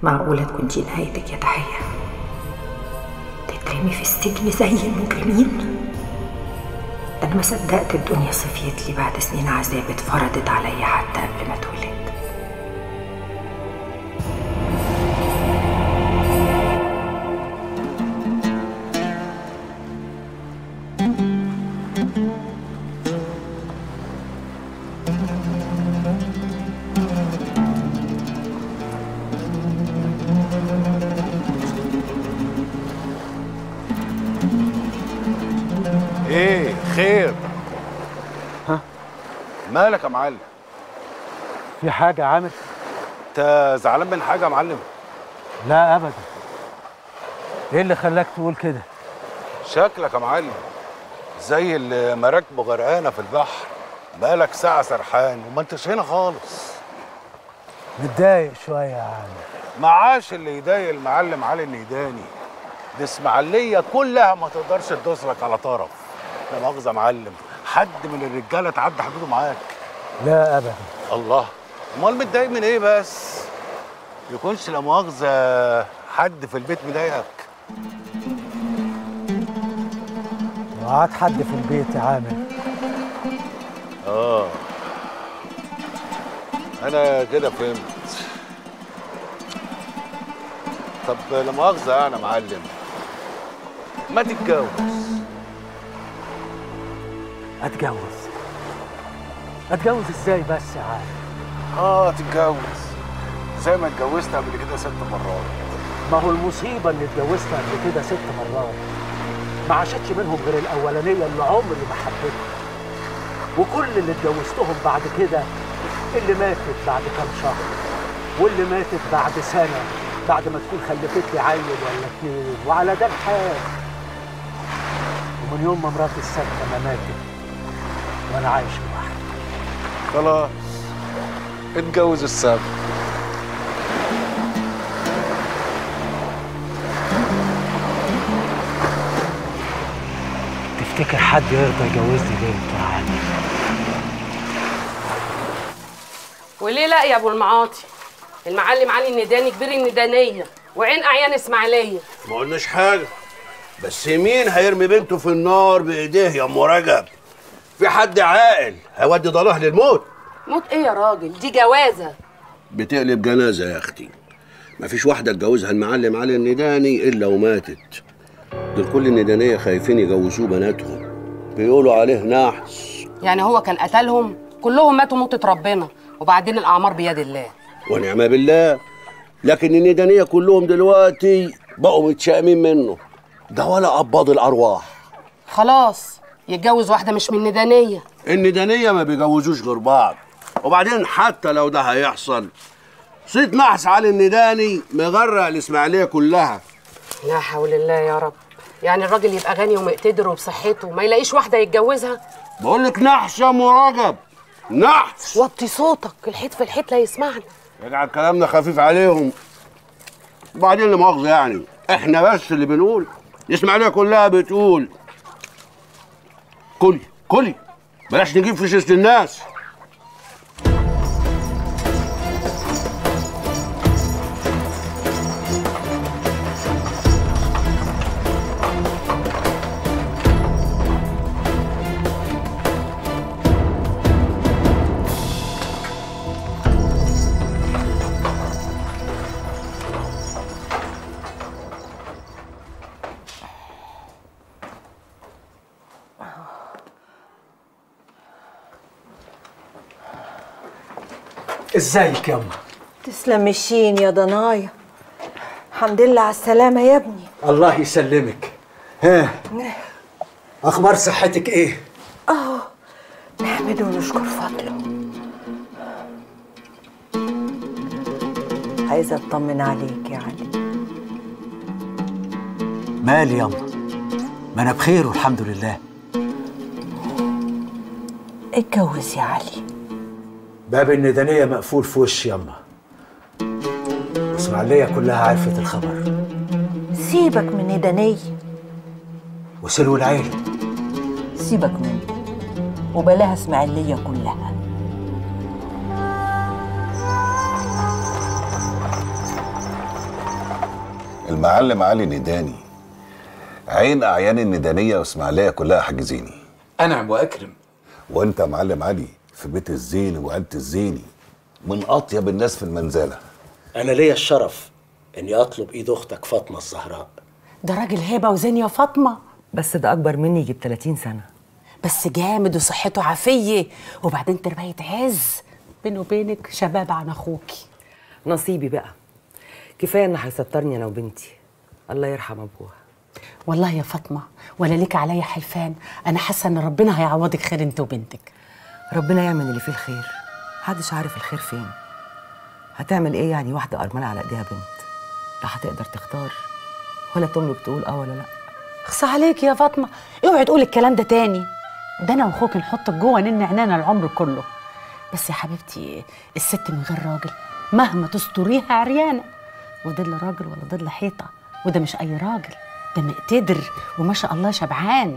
معقولة تكون دي نهايتك يا تحية تترمي في السجن زي المجرمين ده أنا ما صدقت الدنيا صفيت لي بعد سنين عذاب اتفرضت عليا حتى قبل ما اتولد ايه خير ها؟ مالك يا معلم في حاجة يا عامر؟ انت زعلان من حاجه يا معلم لا أبدا إيه اللي خلاك تقول كده؟ شكلك يا معلم زي اللي مراكبه غرقانه في البحر بقالك ساعه سرحان وما انتش هنا خالص متضايق شوية يا عامر معاش اللي يضايق المعلم علي الميداني دي اسماعيليه كلها ما تقدرش تدوس لك على طرف لا مؤاخذه يا معلم حد من الرجاله تعدى حدوده معاك لا أبدا الله امال متضايق من ايه بس يكونش لا مؤاخذه حد في البيت مضايقك وقعد حد في البيت يا عامر اه انا كده فهمت طب لا مؤاخذه يعني يا معلم ما تتجوز أتجوز أتجوز إزاي بس يا عامر؟ اه تتجوز زي ما اتجوزت قبل كده ست مرات ما هو المصيبة اللي اتجوزتها قبل كده ست مرات ما عاشتش منهم غير الأولانية اللي عمري ما حبيتها وكل اللي اتجوزتهم بعد كده اللي ماتت بعد كام شهر واللي ماتت بعد سنة بعد ما تكون خلفت لي عيل ولا اتنين وعلى ده الحال ومن يوم ما مراتي السادسة ما ماتت وأنا عايش لوحدي خلاص اتجوز السبت تفتكر حد يرضى يجوزني بنت يا عامر؟ وليه لا يا ابو المعاطي المعلم علي النداني كبير الندانيه وعين اعيان اسماعيليه ما قلناش حاجة بس مين هيرمي بنته في النار بإيديه يا أم رجب؟ في حد عاقل هيودي ضلاه للموت موت ايه يا راجل دي جوازه بتقلب جنازة يا أختي مفيش واحدة اتجوزها المعلم علي النداني إلا وماتت دول كل الندانية خايفين يجوزوه بناتهم بيقولوا عليه نحس يعني هو كان قتلهم كلهم ماتوا موتة ربنا وبعدين الاعمار بيد الله ونعم بالله لكن الندانية كلهم دلوقتي بقوا متشائمين منه ده ولا قباض الأرواح خلاص يتجوز واحده مش من ندانيه الندانية ما بيجوزوش غير بعض وبعدين حتى لو ده هيحصل صيت نحس علي النداني مغرق الإسماعيلية كلها لا حول الله يا رب يعني الراجل يبقى غني ومقتدر وبصحته ما يلاقيش واحده يتجوزها بقول لك نحس يا مراجب نحس وطي صوتك الحيط في الحيط لا يسمعنا يجعل كلامنا خفيف عليهم وبعدين لا مؤاخذة يعني احنا بس اللي بنقول الإسماعيلية كلها بتقول كلي كلي بلاش نجيب في شيشة الناس ازيك يا أما؟ تسلم الشين يا ضنايا الحمد لله على السلامة يا ابني الله يسلمك ها أخبار صحتك إيه؟ اهو نحمده ونشكر فضله عايزة اطمن عليك يا علي مالي ياما ما أنا بخير والحمد لله اتجوز يا علي باب الندانية مقفول في وشي ياما اسماعيلية كلها عرفت الخبر سيبك من ندانية وسلو العيلة سيبك منه وبلاها اسماعيلية كلها المعلم علي نداني عين اعيان الندانيه واسماعيليه كلها حاجزيني انعم واكرم وانت يا معلم علي في بيت الزين وعيله الزيني من اطيب الناس في المنزله انا ليا الشرف اني اطلب ايد اختك فاطمه الزهراء ده راجل هبه وزين يا فاطمه بس ده اكبر مني يجي ب 30 سنه بس جامد وصحته عافيه وبعدين تربيه عز بينه وبينك شباب عن اخوكي نصيبي بقى كفايه ان هيسترني انا وبنتي الله يرحم ابوها والله يا فاطمه ولا ليك عليا حلفان انا حاسه ان ربنا هيعوضك خير انت وبنتك ربنا يعمل اللي فيه الخير محدش عارف الخير فين هتعمل ايه يعني واحده ارمله على ايديها بنت لا هتقدر تختار ولا تملك تقول اه ولا لا اخصى عليك يا فاطمه اوعي تقولي الكلام ده تاني ده انا واخوك نحطك جوه نن عينينا العمر كله بس يا حبيبتي الست من غير راجل مهما تستريها عريانه وضل راجل ولا ضل حيطه وده مش اي راجل ده مقتدر وما شاء الله شبعان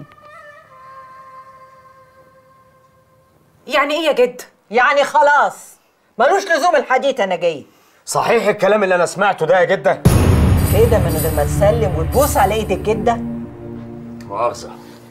يعني ايه يا جد يعني خلاص ملوش لزوم الحديث انا جاي صحيح الكلام اللي انا سمعته ده يا جده كده من غير ما تسلم وتبوس على ايد الجده مؤاخذه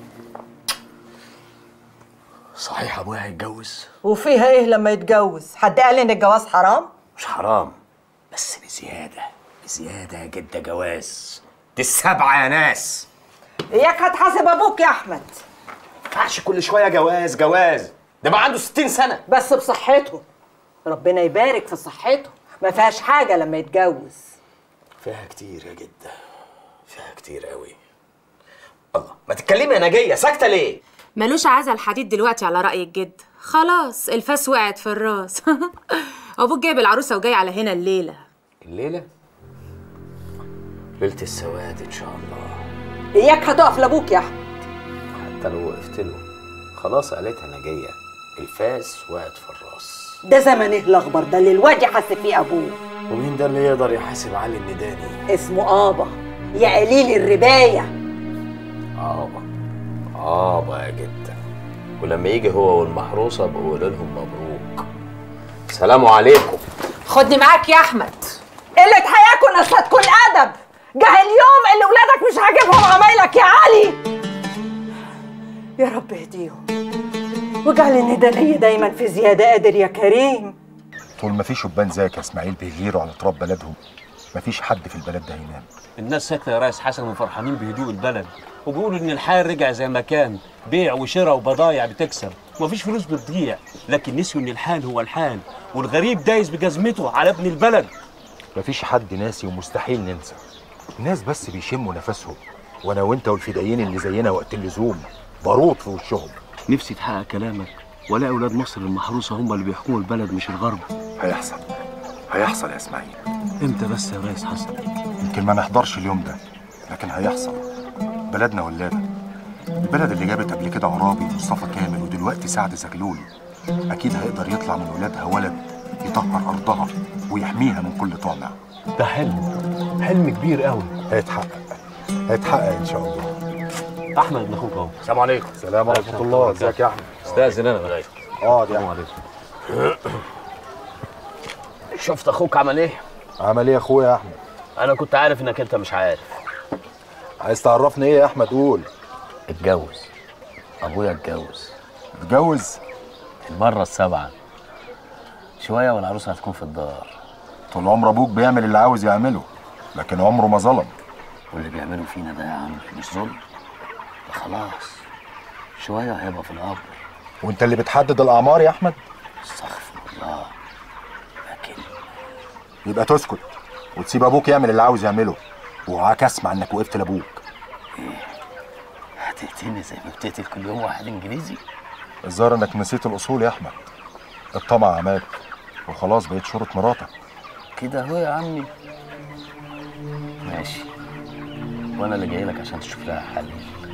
صحيح ابويا هيتجوز وفيها ايه لما يتجوز حد قال ان الجواز حرام مش حرام بس بزياده بزياده يا جده جواز دي السبعه يا ناس اياك هتحاسب ابوك يا احمد ينفعش كل شويه جواز جواز ده بقى عنده 60 سنه بس بصحته ربنا يبارك في صحته ما فيهاش حاجه لما يتجوز فيها كتير يا جده فيها كتير قوي الله ما تتكلمي يا نجيه ساكته ليه ملوش عزا الحديد دلوقتي على رأي الجد خلاص الفاس وقعت في الراس ابوك جايب العروسه وجاي على هنا الليله الليله ليله السواد ان شاء الله اياك هتقف لابوك يا احمد حتى لو وقفت له خلاص قالتها نجيه الفاس وقعت في الراس ده زمن ايه الاخبر ده اللي الواد يحاسب فيه ابوه ومين ده اللي يقدر يحاسب علي النداني اسمه ابا يا قليل الربايه ابا ابا يا جده ولما يجي هو والمحروسه بقول لهم مبروك سلام عليكم خدني معاك يا احمد قلة حياك ونسلتكم الادب جه اليوم اللي ولادك مش عاجبهم عمايلك يا علي يا رب اهديهم واجعل الندانية دايما في زيادة قادر يا كريم طول ما في شبان زيك يا اسماعيل بيغيروا على تراب بلدهم مفيش حد في البلد ده هينام الناس ساكته يا ريس حسن وفرحانين بهدوء البلد وبيقولوا ان الحال رجع زي ما كان بيع وشراء وبضايع بتكسب ومفيش فلوس بتضيع لكن نسيوا ان الحال هو الحال والغريب دايس بجزمته على ابن البلد مفيش حد ناسي ومستحيل ننسى الناس بس بيشموا نفسهم وانا وانت والفدائيين اللي زينا وقت اللزوم بارود في وشهم نفسي تحقق كلامك ولا اولاد مصر المحروسه هم اللي بيحكموا البلد مش الغرب هيحصل هيحصل يا اسماعيل امتى بس يا ريس حسن يمكن ما نحضرش اليوم ده لكن هيحصل بلدنا ولاده البلد اللي جابت قبل كده عرابي ومصطفى كامل ودلوقتي سعد زغلول اكيد هيقدر يطلع من ولادها ولد يطهر ارضها ويحميها من كل طامع ده حلم حلم كبير قوي هيتحقق هيتحقق ان شاء الله احمد ابن اخوك اهو السلام عليكم سلام ورحمه الله ازيك يا احمد استاذن انا لغايه اقعد يا احمد شفت اخوك عمل ايه عمل ايه يا اخويا يا احمد انا كنت عارف انك انت مش عارف عايز تعرفني ايه يا احمد قول اتجوز ابويا اتجوز اتجوز المره السابعه شويه والعروسه هتكون في الدار طول عمر ابوك بيعمل اللي عاوز يعمله لكن عمره ما ظلم واللي بيعملوا فينا ده يا عم مش ظلم ده خلاص شويه هيبقى في القبر وانت اللي بتحدد الاعمار يا احمد استغفر الله لكن يبقى تسكت وتسيب ابوك يعمل اللي عاوز يعمله وعاك اسمع انك وقفت لابوك هتقتلني زي ما بتقتل كل يوم واحد انجليزي الظاهر انك نسيت الاصول يا احمد الطمع عماك وخلاص بقيت شرط مراتك كده اهو يا عمي ماشي وانا اللي جاي لك عشان تشوف لها حل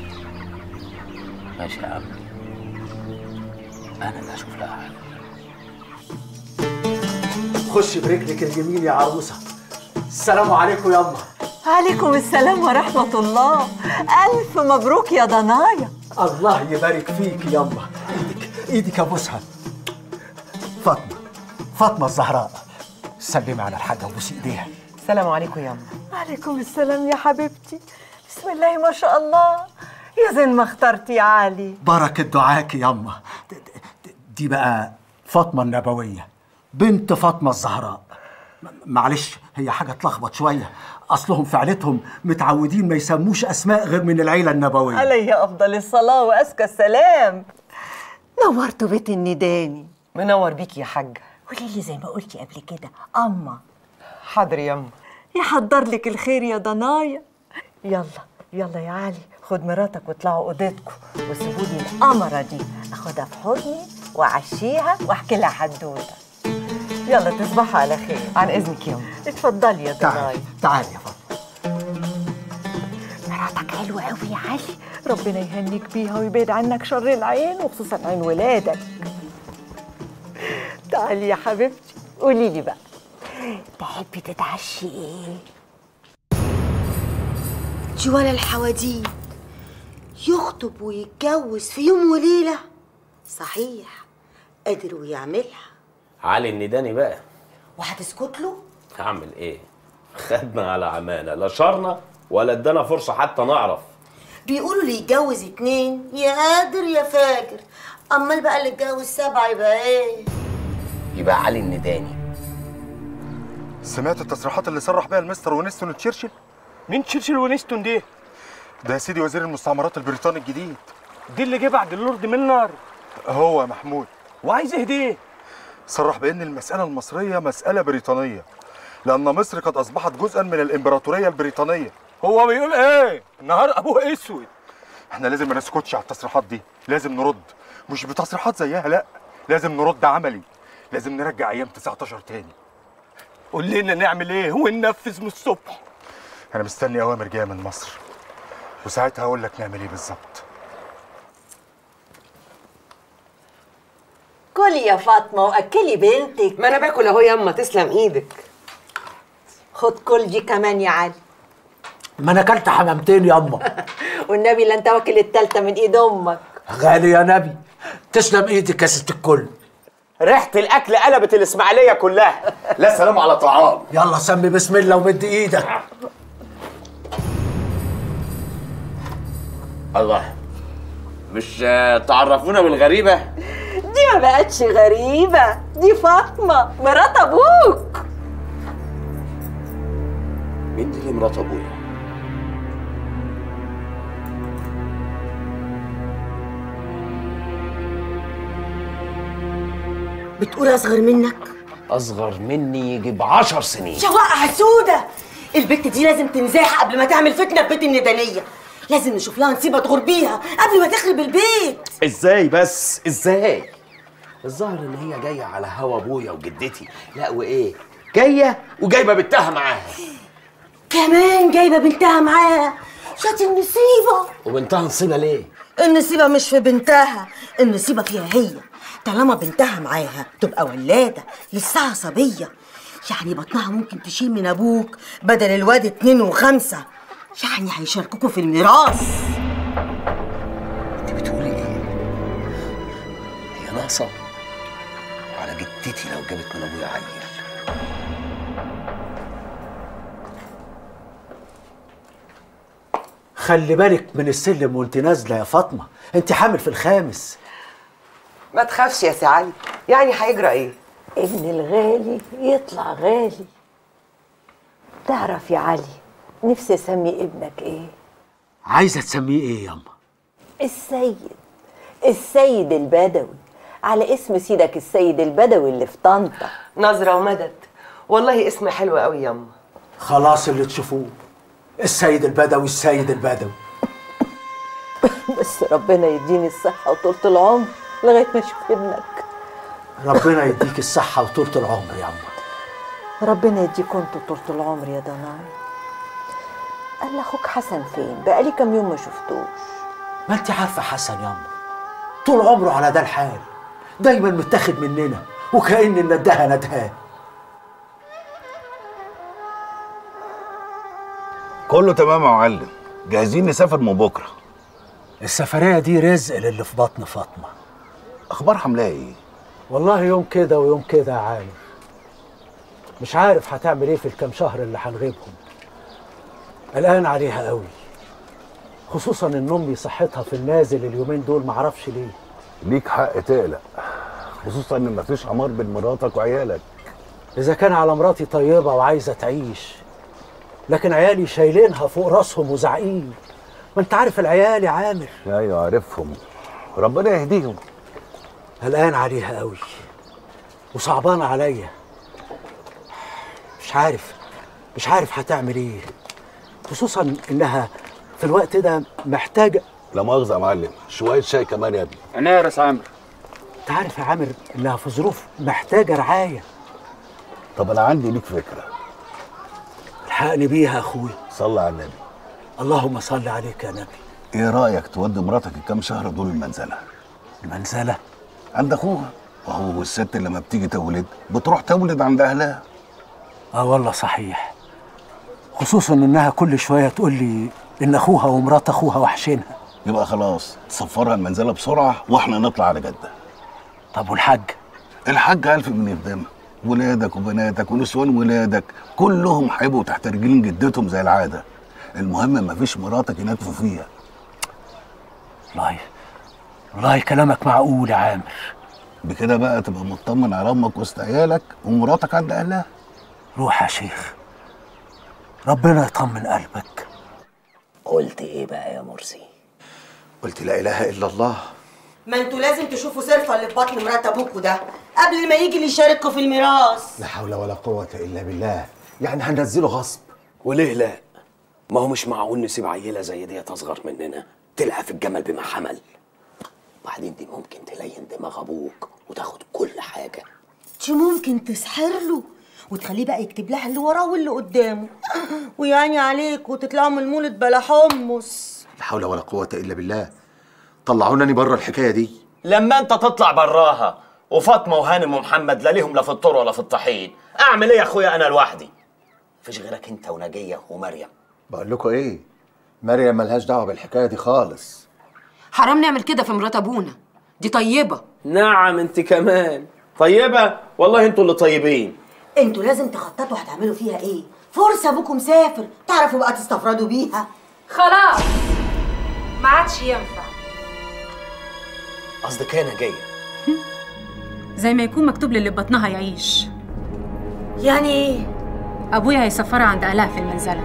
ماشي يا عمي انا اللي هشوف لها حل خش برجلك اليمين يا عروسه السلام عليكم يا عليكم السلام ورحمة الله ألف مبروك يا ضنايا الله يبارك فيك يما ايدك ايدك ابوسها فاطمه فاطمه الزهراء سلمي على الحاجه وبوسي ايديها السلام عليكم يا أما عليكم السلام يا حبيبتي بسم الله ما شاء الله يا زين ما اخترتي يا علي بركة دعاك ياما د- د- دي بقى فاطمة النبوية بنت فاطمة الزهراء م- معلش هي حاجة تلخبط شوية أصلهم في عيلتهم متعودين ما يسموش أسماء غير من العيلة النبوية عليه افضل الصلاه وازكى السلام نورتوا بيت النداني منور بيك يا حاجة قولي لي زي ما قلتي قبل كده اما حاضر ياما يحضر لك الخير يا ضنايا يلا يلا يا علي خد مراتك واطلعوا اوضتكم وسيبوا لي القمره دي اخدها في حضني واعشيها واحكي لها حدوته يلا تصبحوا على خير عن إذنك ياما اتفضلي يا تعالي ضنايا تعالي يا فاطمة مراتك حلوه قوي يا علي ربنا يهنيك بيها ويبعد عنك شر العين وخصوصا عين ولادك تعالي يا حبيبتي قولي لي بقى تحبي تتعشي ايه جوال الحواديت يخطب ويتجوز في يوم وليلة صحيح قادر ويعملها علي النداني بقى وهتسكت له هعمل ايه خدنا على عمانة لا شرنا ولا ادانا فرصة حتى نعرف بيقولوا اللي يتجوز اتنين يا قادر يا فاجر امال بقى اللي اتجوز سبعة يبقى ايه يبقى علي النداني سمعت التصريحات اللي صرح بيها المستر وينستون تشرشل مين تشرشل ونستون دي؟ ده يا سيدي وزير المستعمرات البريطاني الجديد دي اللي جه بعد اللورد منر هو محمود وعايز اهديه صرح بان المساله المصريه مساله بريطانيه لان مصر قد اصبحت جزءا من الامبراطوريه البريطانيه هو بيقول ايه؟ نهار ابوه اسود احنا لازم ما نسكتش على التصريحات دي لازم نرد مش بتصريحات زيها لا لازم نرد عملي لازم نرجع ايام 19 تاني قول لنا نعمل ايه وننفذ من الصبح انا مستني اوامر جايه من مصر وساعتها هقول لك نعمل ايه بالظبط كلي يا فاطمه واكلي بنتك ما أنا باكل أهو ياما تسلم إيدك خد كل دي كمان يا علي ما انا اكلت حمامتين ياما والنبي لا انت واكل التالتة من ايد امك غالي يا نبي تسلم ايدك يا ست الكل ريحة الأكل قلبت الإسماعيلية كلها لا سلام على طعام يلا سمي بسم الله ومد ايدك الله مش آه، تعرفونا بالغريبة دي ما بقتش غريبة دي فاطمة مرات ابوك مين دي اللي مرات أبويا بتقول اصغر منك أصغر مني يجي بعشر سنين شواقة سودة البت دي لازم تنزاح قبل ما تعمل فتنة في بيت الندانية لازم نشوف لها نصيبة تغور بيها قبل ما تخرب البيت ازاي بس ازاي الظاهر ان هي جايه على هوا ابويا وجدتي لا وايه جايه وجايبه بنتها معاها كمان جايبة بنتها معاها شات النصيبة وبنتها نصيبه ليه النصيبة مش في بنتها النصيبة فيها هي طالما بنتها معاها تبقى ولادة لسه صبية يعني بطنها ممكن تشيل من أبوك بدل الواد اتنين وخمسة يعني هيشاركوكوا في الميراث انت بتقولي ايه هي ناقصه على جدتي لو جابت من ابويا عيل خلي بالك من السلم وانت نازله يا فاطمه انت حامل في الخامس ما تخافش يا سي علي يعني هيجرى إيه؟ ابن الغالي يطلع غالي تعرف يا علي نفسي اسمي ابنك ايه عايزه تسميه ايه ياما السيد السيد البدوي على اسم سيدك السيد البدوي اللي في طنطا نظرة ومدد والله اسم حلو قوي ياما خلاص اللي تشوفوه السيد البدوي السيد البدوي بس ربنا يديني الصحة وطولة العمر لغاية ما اشوف ابنك ربنا يديك الصحه وطولة العمر ياما ربنا يديكم انتوا طولة العمر يا ضناي قال اخوك حسن فين بقالي كام يوم ما شفتوش ما انت عارفه حسن ياما طول عمره على ده الحال دايما متاخد مننا وكأن الندهه ندهاه كله تمام يا معلم جاهزين نسافر من بكره السفريه دي رزق للي في بطن فاطمه اخبار حملها ايه والله يوم كده ويوم كده يا عالم مش عارف هتعمل ايه في الكام شهر اللي هنغيبهم قلقان عليها قوي خصوصا ان امي صحتها في النازل اليومين دول معرفش ليه ليك حق تقلق خصوصا ان مفيش عمار بين مراتك وعيالك اذا كان على مراتي طيبه وعايزه تعيش لكن عيالي شايلينها فوق راسهم وزعقين ما انت عارف العيال يا عامر ايوه عارفهم ربنا يهديهم قلقان عليها قوي وصعبانه عليا مش عارف مش عارف هتعمل ايه خصوصا انها في الوقت ده محتاجه لا مؤاخذه يا معلم شويه شاي كمان يا ابني انا يا ريس عامر انت عارف يا عامر انها في ظروف محتاجه رعايه طب انا عندي ليك فكره الحقني بيها يا اخويا صلي على النبي اللهم صل عليك يا نبي ايه رايك تودي مراتك الكام شهر دول المنزله المنزله عند اخوها وهو والست لما بتيجي تولد بتروح تولد عند اهلها اه والله صحيح خصوصا انها كل شويه تقول لي ان اخوها ومرات اخوها وحشينها يبقى خلاص تسفرها المنزله بسرعه واحنا نطلع على جده طب والحاج الحاج الف من يخدمها ولادك وبناتك ونسوان ولادك كلهم هيبقوا تحت رجلين جدتهم زي العاده المهم مفيش مراتك يناتفوا فيها والله والله كلامك معقول يا عامر بكده بقى تبقى مطمن على امك وسط عيالك ومراتك عند اهلها روح يا شيخ ربنا يطمن قلبك قلت ايه بقى يا مرسي قلت لا اله الا الله ما انتوا لازم تشوفوا صرفة اللي في بطن مرات ابوكوا ده قبل ما يجي اللي يشاركوا في الميراث لا حول ولا قوه الا بالله يعني هننزله غصب وليه لا ما هو مش معقول نسيب عيله زي دي تصغر مننا تلهى الجمل بما حمل وبعدين دي ممكن تلين دماغ ابوك وتاخد كل حاجه دي ممكن تسحر له وتخليه بقى يكتب لها اللي وراه واللي قدامه ويعني عليك وتطلعوا من المولد بلا حمص لا حول ولا قوه الا بالله طلعونني بره الحكايه دي لما انت تطلع براها وفاطمه وهانم ومحمد لا ليهم لا في الطور ولا في الطحين اعمل ايه يا اخويا انا لوحدي مفيش غيرك انت ونجيه ومريم بقول لكم ايه مريم ملهاش دعوه بالحكايه دي خالص حرام نعمل كده في مرات ابونا دي طيبه نعم انت كمان طيبه والله انتوا اللي طيبين انتوا لازم تخططوا هتعملوا فيها ايه فرصة ابوكم مسافر تعرفوا بقى تستفردوا بيها خلاص ما عادش ينفع قصدك ايه نجيه زي ما يكون مكتوب للي بطنها يعيش يعني ايه ابويا هيسفرها عند اهلها في المنزله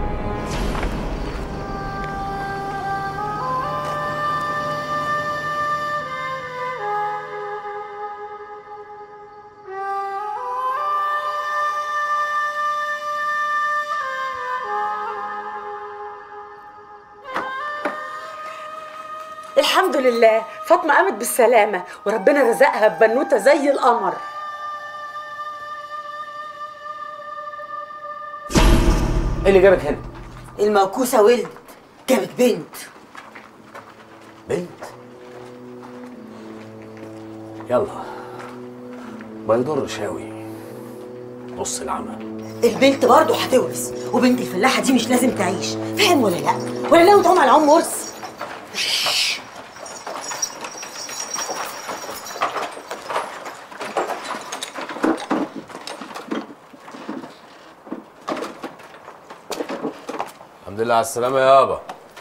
الحمد لله فاطمة قامت بالسلامة وربنا رزقها ببنوتة زي القمر ايه اللي جابك هنا الموكوسة ولدت جابت بنت بنت يلا ما يضرش اوي نص العمى البنت برضه هتورث وبنت الفلاحة دي مش لازم تعيش فاهم ولا لا ولا لو تعوم على العم ورث الحمد لله على السلامه يابا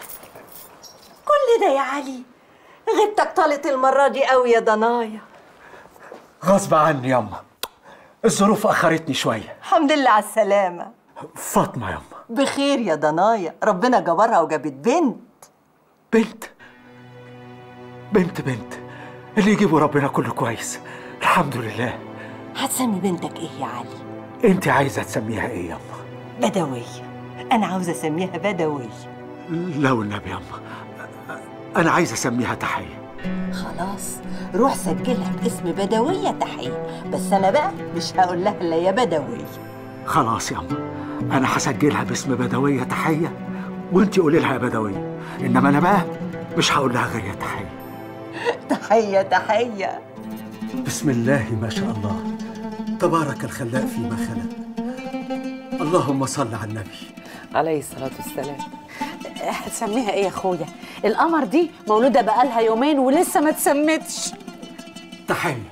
كل ده يا علي غيبتك طالت المرة دي قوي يا ضنايا غصب عني ياما الظروف اخرتني شويه الحمد لله على السلامة فاطمه ياما بخير يا ضنايا ربنا جبرها وجابت بنت بنت بنت بنت اللي يجيبه ربنا كله كويس الحمد لله هتسمي بنتك ايه يا علي انت عايزه تسميها ايه ياما بدوية أنا عاوزة أسميها بدوية لا والنبي ياما انا عايز اسميها تحيه خلاص روح سجلها باسم بدوية تحية بس أنا بقى مش هقول لها إلا يا بدوية خلاص ياما انا هسجلها باسم بدويه تحيه وانت قولي لها يا بدويه انما انا بقى مش هقول لها غير يا تحيه تحية تحية بسم الله ما شاء الله تبارك الخلاق فيما خلق اللهم صل على النبي عليه الصلاة والسلام هتسميها ايه يا اخويا القمر دي مولودة بقالها يومين ولسه ما تسمتش تحية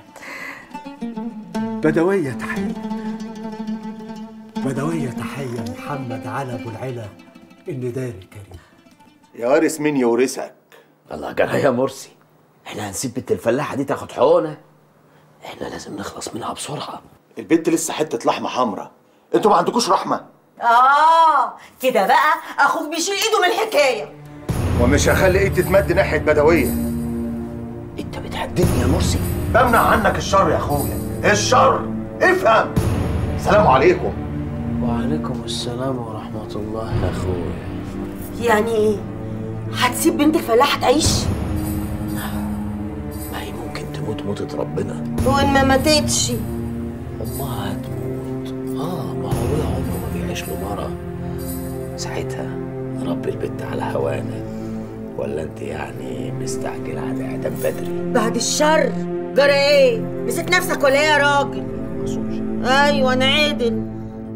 بدوية تحية بدوية تحية محمد على أبو العلا الندان الكريم يا وارث مين يورثك الله جرى يا مرسي احنا هنسيب بنت الفلاحه دي تاخد حقنه احنا لازم نخلص منها بسرعه البنت لسه حته لحمه حمراء انتوا ما عندكوش رحمه اه كده بقى اخوك بيشيل ايده من الحكايه ومش هخلي ايدي تتمد ناحيه بدويه انت بتهددني يا مرسي بمنع عنك الشر يا اخويا الشر افهم سلام عليكم وعليكم السلام ورحمه الله يا اخويا يعني ايه هتسيب بنت الفلاحه تعيش ما هي ممكن تموت موتة ربنا وان ما ماتتش امها هتموت اه ما هو ابويا عمره ما بيعيش له مرة ساعتها نربي البت على هوانا ولا انت يعني مستعجل على اعدام بدري بعد الشر جرى ايه نسيت نفسك ولا ايه يا راجل ايوه انا عادل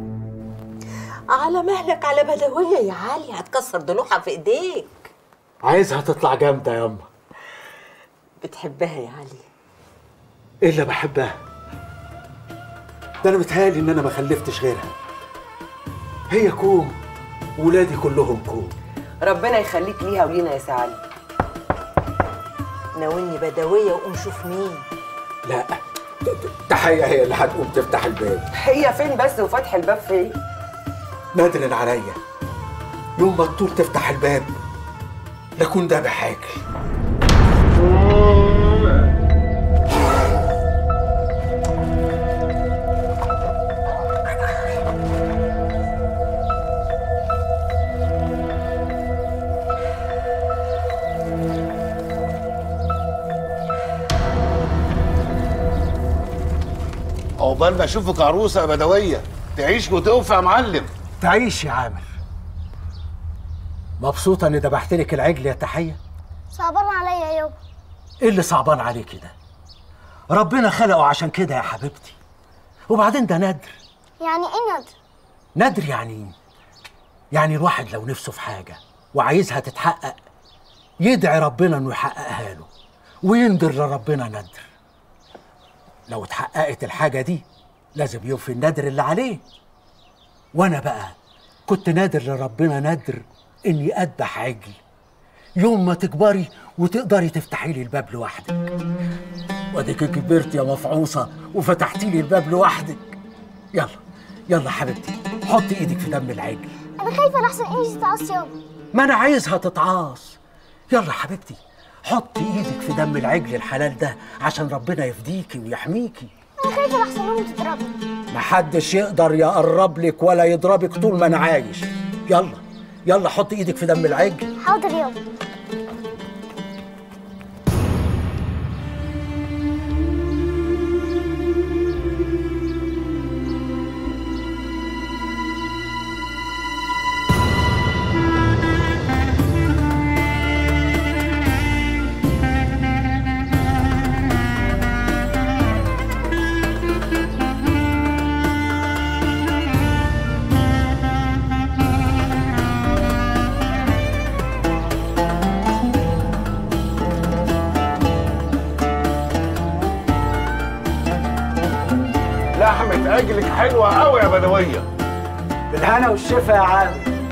على مهلك على بدويه يا علي هتكسر ضلوعها في ايديك عايزها تطلع جامده ياما بتحبها يا علي ايه اللي بحبها ده انا متهيألي ان انا ما خلفتش غيرها هي كوم ولادي كلهم كوم ربنا يخليك ليها ولينا يا سعالي ناولني بدويه وقوم شوف مين لا ت- ت- تحية هي اللي هتقوم تفتح الباب هي فين بس وفتح الباب فين نادر عليا يوم ما تطول تفتح الباب لكون ده بحاجة عقبال ما اشوفك عروسه يا بدويه تعيش وتوفى يا معلم تعيش يا عامر مبسوطة اني ذبحت لك العجل يا تحية صعبان عليا يابا ايه اللي صعبان عليكي ده ربنا خلقه عشان كده يا حبيبتي وبعدين ده ندر يعني ايه ندر ندر يعني ايه؟ يعني الواحد لو نفسه في حاجة وعايزها تتحقق يدعي ربنا انه يحققها له وينذر لربنا ندر لو اتحققت الحاجة دي لازم يوفي الندر اللي عليه وانا بقى كنت نادر لربنا ندر اني اذبح عجل يوم ما تكبري وتقدري تفتحي لي الباب لوحدك واديك كبرت يا مفعوصة وفتحتي لي الباب لوحدك يلا يلا حبيبتي حطي ايدك في دم العجل انا خايفه لحسن ايدي تتعص يابا ما انا عايزها تتعاص يلا حبيبتي حطي ايدك في دم العجل الحلال ده عشان ربنا يفديكي ويحميكي انا خايفه لحسن امي تضربني محدش يقدر يقرب لك ولا يضربك طول ما انا عايش يلا يلا حطي ايدك في دم العجل حاضر يابا لحمة عجلك حلوة قوي يا بدوية بالهنا والشفا يا عم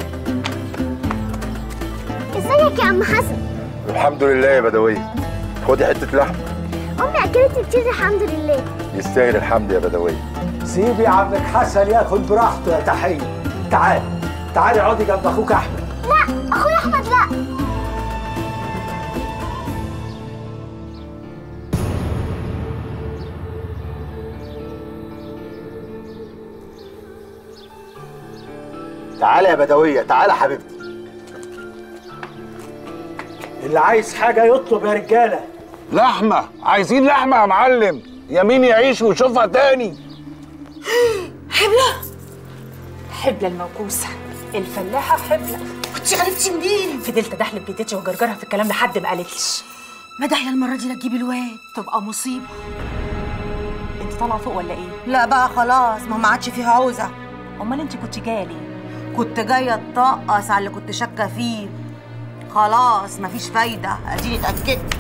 ازيك يا عم حسن الحمد لله يا بدويه خدي حته لحم امي اكلت كتير الحمد لله يستاهل الحمد يا بدويه سيبي عمك حسن ياكل براحته يا تحية تعال تعالي اقعدي جنب اخوك احمد لا اخويا احمد لا تعالى يا بدويه تعالى حبيبتي اللي عايز حاجة يطلب يا رجالة لحمة عايزين لحمة يا معلم يمين يعيش ويشوفها تاني حبلة حبلة الموكوسة الفلاحة حبلة كنت عرفتي منين؟ فضلت ادحلب جدتي وجرجرها في الكلام لحد ما قالتليش ما داعية المرة دي لا تجيبي الواد تبقى مصيبة انت طالعة فوق ولا ايه؟ لا بقى خلاص ما ما عادش فيها عوزة امال انت كنت جاية ليه؟ كنت جاية اتطقص على اللي كنت شاكة فيه خلاص مفيش فايدة اديني اتأكدت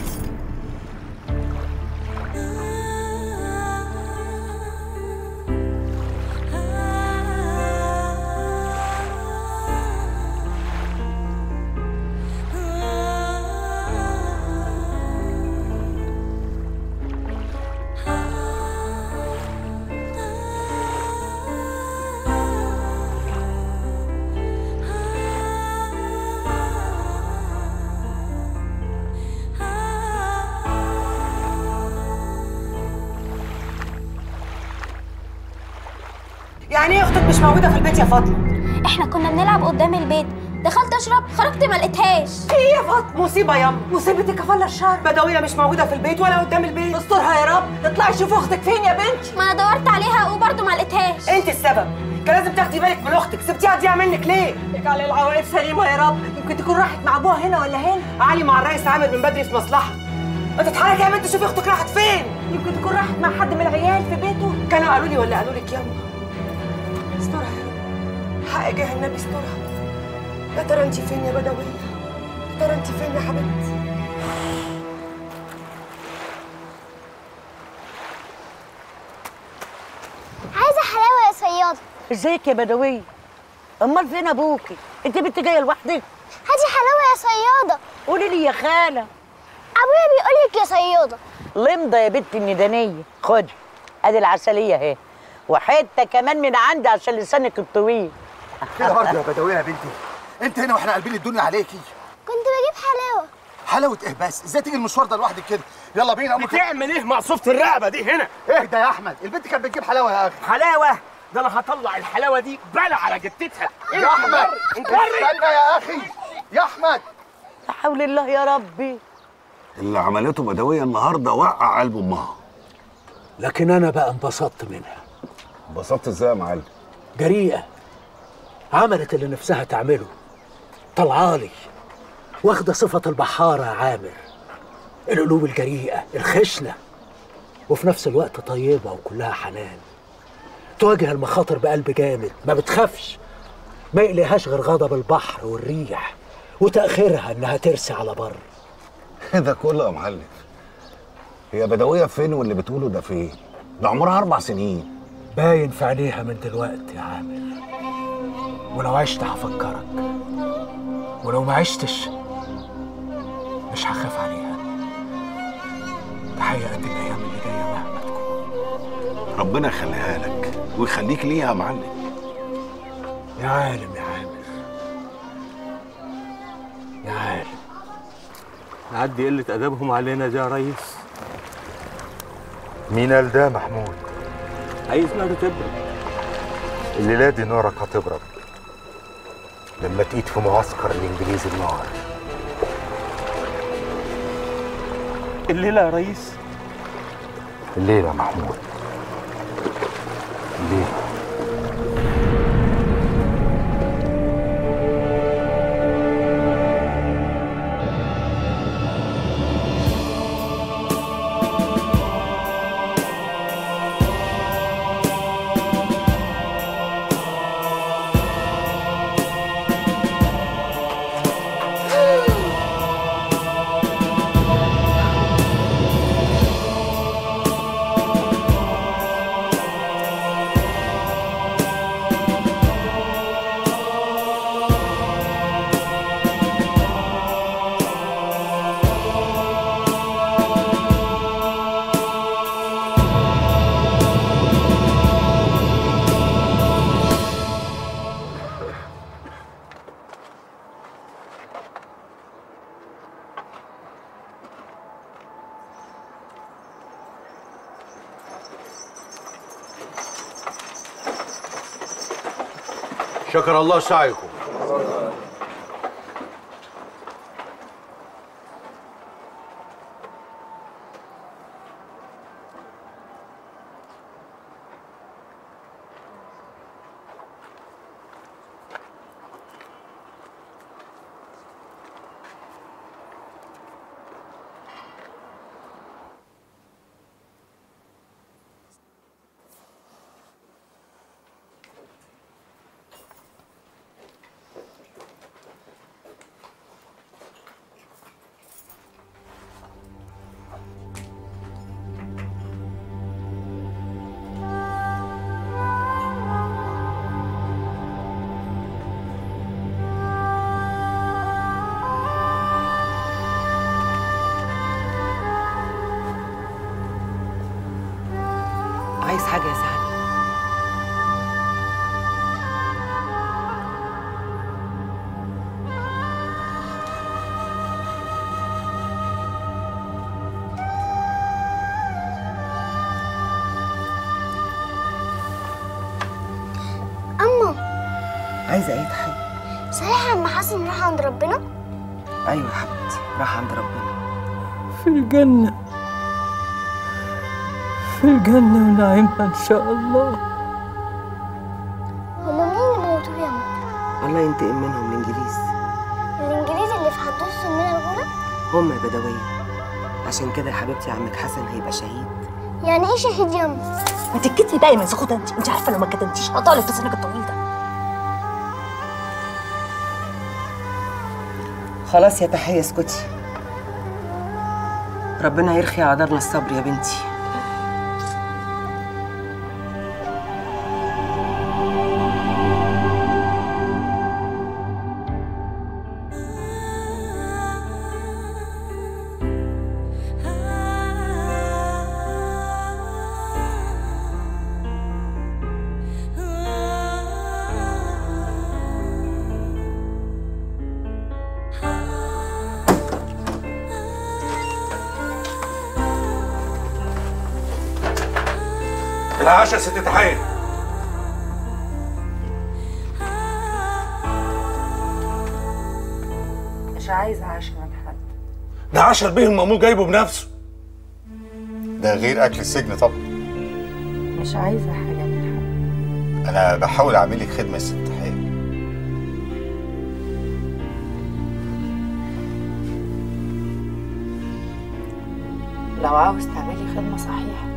يعني ايه اختك مش موجوده في البيت يا فاطمه احنا كنا بنلعب قدام البيت دخلت اشرب خرجت ما لقيتهاش ايه يا فاطمه مصيبه ياما مصيبتك كفاله الشر بدويه مش موجوده في البيت ولا قدام البيت استرها يا رب اطلعي شوفي اختك فين يا بنتي ما انا دورت عليها وبرضه ما لقيتهاش انت السبب كان لازم تاخدي بالك من اختك سبتيها تضيع منك ليه اجعل العواقب سليمه يا رب يمكن تكون راحت مع ابوها هنا ولا هنا علي مع الرئيس عامر من بدري في مصلحه ما تتحركي يا بنت شوفي اختك راحت فين يمكن تكون راحت مع حد من العيال في بيته كانوا قالوا لي ولا قالوا لك ياما استرها يا رب حق جاه النبي استرها يا ترى انت فين يا بدويه يا ترى انت فين يا حبيبتي عايزه حلاوه يا صياده ازيك يا بدويه امال فين ابوكي انت بنت جايه لوحدك هاتي حلاوه يا صياده قولي لي يا خاله ابويا بيقول لك يا صياده لمضه يا بنت الندانيه خدي ادي العسليه اهي وحته كمان من عندي عشان لسانك الطويل كده برضه يا بدويه يا بنتي انت هنا واحنا قلبين الدنيا عليكي كنت بجيب حلاوه حلاوه ايه بس ازاي تيجي المشوار ده لوحدك كده يلا بينا امك بتعمل ايه مقصوفة الرقبة دي هنا؟ اهدى يا احمد البنت كانت بتجيب حلاوه يا اخي حلاوة ده انا هطلع الحلاوة دي بلا على جتتها يا احمد استنى يا اخي يا احمد لا حول الله يا ربي اللي عملته بدويه النهارده وقع قلب امها لكن انا بقى انبسطت منها انبسطت ازاي يا معلم جريئه عملت اللي نفسها تعمله طلعالي واخده صفه البحاره يا عامر القلوب الجريئه الخشنه وفي نفس الوقت طيبه وكلها حنان تواجه المخاطر بقلب جامد ما بتخافش ما يقلقهاش غير غضب البحر والريح وتاخيرها انها ترسي على بر ده كله يا معلم هي بدويه فين واللي بتقوله ده فين ده عمرها اربع سنين باين في عينيها من دلوقتي يا عامر ولو عشت هفكرك ولو ما عشتش مش هخاف عليها تحية قد الايام اللي جايه مهما ربنا يخليها لك ويخليك ليها يا معلم يا عالم يا عامر يا عالم نعدي قلة أدبهم علينا دي يا ريس مين قال ده محمود عايز نار تبرد الليلة دي نارك هتبرد لما تقيد في معسكر الإنجليز النار الليلة يا ريس الليلة يا محمود الليلة شكر الله سعيكم عايز حاجه يا سعد عايزه ايه تحيه صحيح عم حسن راح عند ربنا ايوه يا حبيبتي راح عند ربنا في الجنة في الجنة ونعيمها إن شاء الله هما مين اللي موتوه يا أم؟ الله ينتقم منهم الانجليز الإنجليز اللي في حدوث سمينا الغورة؟ هم يا بدويه عشان كده يا حبيبتي عمك حسن هيبقى شهيد يعني إيه شهيد يا أم؟ ما تتكتي بقى يا سخوطة انت انت عارفة لو ما كتمتيش هطالب في سنك الطويل ده خلاص يا تحيه اسكتي ربنا يرخي عذابنا الصبر يا بنتي العشاء ست تحيه مش عايزة عشاء من حد ده عشر بيه المأمور جايبه بنفسه ده غير اكل السجن طبعا مش عايزة حاجة من انا بحاول اعمل لك خدمه يا ست تحيه لو عاوز تعملي خدمة صحيحة